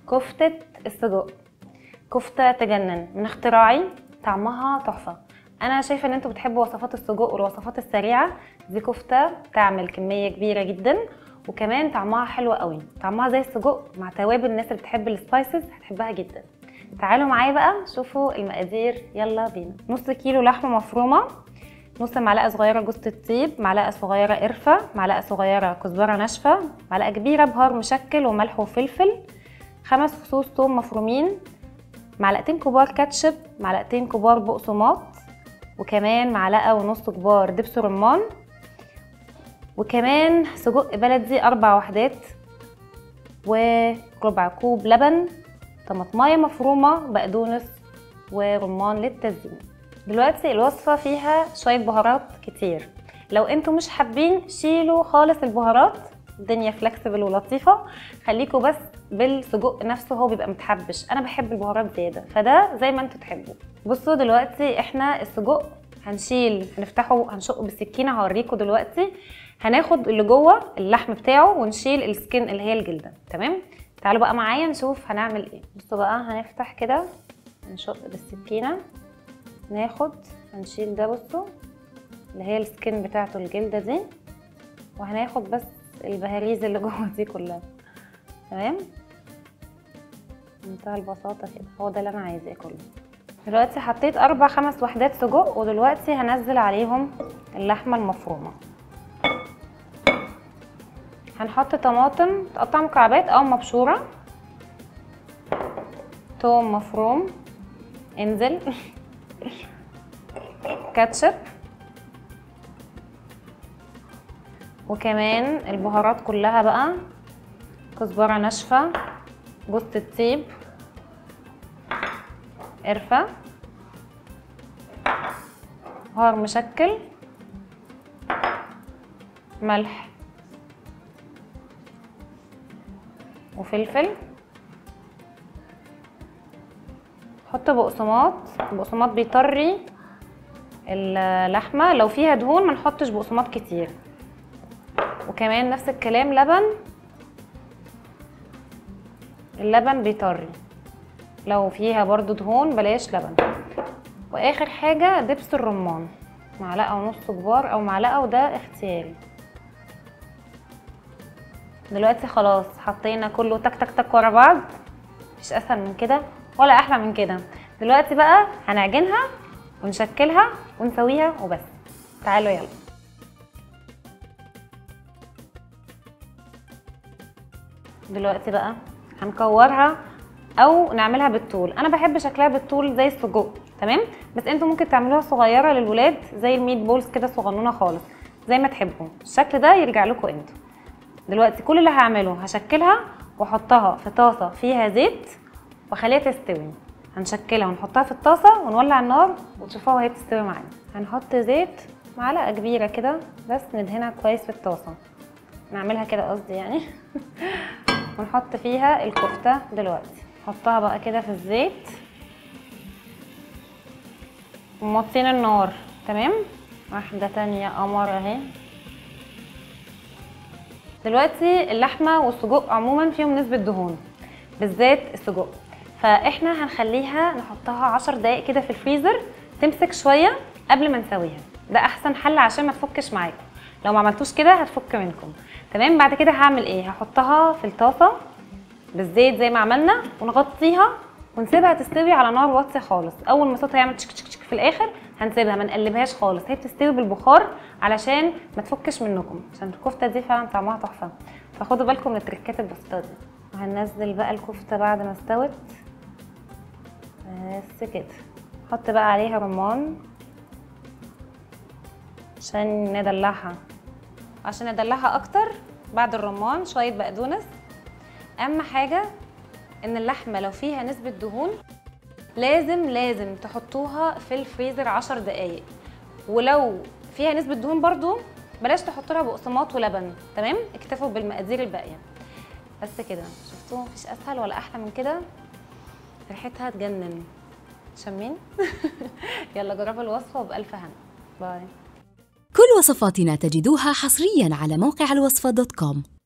كفتة السجق كفتة تجنن من اختراعي طعمها تحفة انا شايفة ان انتوا بتحبوا وصفات السجق والوصفات السريعة دي كفتة تعمل كمية كبيرة جدا وكمان طعمها حلو قوي طعمها زي السجق مع توابل الناس اللي بتحب السبايسز هتحبها جدا تعالوا معايا بقى شوفوا المقادير يلا بينا نص كيلو لحمة مفرومة نص معلقة صغيرة جوز الطيب معلقة صغيرة قرفة معلقة صغيرة كزبرة ناشفة معلقة كبيرة بهار مشكل وملح وفلفل خمس فصوص ثوم مفرومين معلقتين كبار كاتشب معلقتين كبار بقسماط وكمان معلقة ونص كبار دبس رمان وكمان سجق بلدي أربع وحدات وربع كوب لبن طماطمايه مفرومة بقدونس ورمان للتزيين دلوقتي الوصفة فيها شوية بهارات كتير لو انتوا مش حابين شيلوا خالص البهارات الدنيا فلكسبل ولطيفة خليكوا بس بالسجق نفسه هو بيبقى متحبش انا بحب البهارات زيادة فده زي ما انتوا تحبوا بصوا دلوقتي احنا السجق هنشيل هنفتحه هنشقه بالسكينة هوريكم دلوقتي هناخد اللي جوه اللحم بتاعه ونشيل السكين اللي هي الجلدة تمام تعالوا بقى معايا نشوف هنعمل ايه بصوا بقى هنفتح كده نشق بالسكينة ناخد هنشيل ده بصوا اللي هي السكين بتاعته الجلدة دي وهناخد بس البهاريز اللي جوه دي كلها تمام بمنتهى البساطة كده هو ده اللي انا عايزاه كله دلوقتي حطيت اربع خمس وحدات سجق ودلوقتي هنزل عليهم اللحمة المفرومة هنحط طماطم تقطع مكعبات او مبشورة توم مفروم انزل كاتشب وكمان البهارات كلها بقى كزبرة ناشفة جوز الطيب قرفة بهار مشكل ملح وفلفل حط بقسماط البقسماط بيطري اللحمه لو فيها دهون ما نحطش بقسماط كتير وكمان نفس الكلام لبن اللبن بيطري لو فيها برضو دهون بلاش لبن واخر حاجه دبس الرمان معلقه ونص كبار او معلقه وده اختياري دلوقتي خلاص حطينا كله تك تك تك ورا بعض مفيش اسهل من كده ولا احلى من كده دلوقتي بقى هنعجنها ونشكلها ونسويها وبس تعالوا يلا دلوقتي بقى هنكورها او نعملها بالطول انا بحب شكلها بالطول زي السجق تمام بس انتوا ممكن تعملوها صغيره للولاد زي الميت بولز كده صغنونه خالص زي ما تحبوا الشكل ده يرجع لكم انتوا دلوقتي كل اللي هعمله هشكلها واحطها في طاسه فيها زيت واخليها تستوي هنشكلها ونحطها في الطاسه ونولع النار وتشوفوها وهي بتستوي معانا هنحط زيت معلقه كبيره كده بس ندهنها كويس في الطاسه نعملها كده قصدي يعني ونحط فيها الكفته دلوقتي نحطها بقى كده في الزيت وموطين النار تمام واحده تانية قمر اهي دلوقتي اللحمه والسجق عموما فيهم نسبه دهون بالذات السجق فاحنا هنخليها نحطها عشر دقايق كده في الفريزر تمسك شويه قبل ما نسويها ده احسن حل عشان ما تفكش معاكم لو ما عملتوش كده هتفك منكم تمام بعد كده هعمل ايه هحطها في الطاسه بالزيت زي ما عملنا ونغطيها ونسيبها تستوي على نار واطيه خالص اول ما صوتها يعمل تشك تشك تشك في الاخر هنسيبها ما نقلبهاش خالص هي بتستوي بالبخار علشان ما تفكش منكم عشان الكفته دي فعلا طعمها تحفه فخدوا بالكم من التركات البسيطه دي وهننزل بقى الكفته بعد ما استوت بس كده نحط بقى عليها رمان عشان ندلعها عشان ندلعها اكتر بعد الرمان شويه بقدونس اهم حاجه ان اللحمه لو فيها نسبه دهون لازم لازم تحطوها في الفريزر عشر دقايق ولو فيها نسبه دهون برضو بلاش تحطوا لها بقسماط ولبن تمام اكتفوا بالمقادير الباقيه بس كده شفتوا مفيش اسهل ولا احلى من كده ريحتها تجنن شامين يلا جربوا الوصفه وبالف هنا باي كل وصفاتنا تجدوها حصريا على موقع الوصفة دوت كوم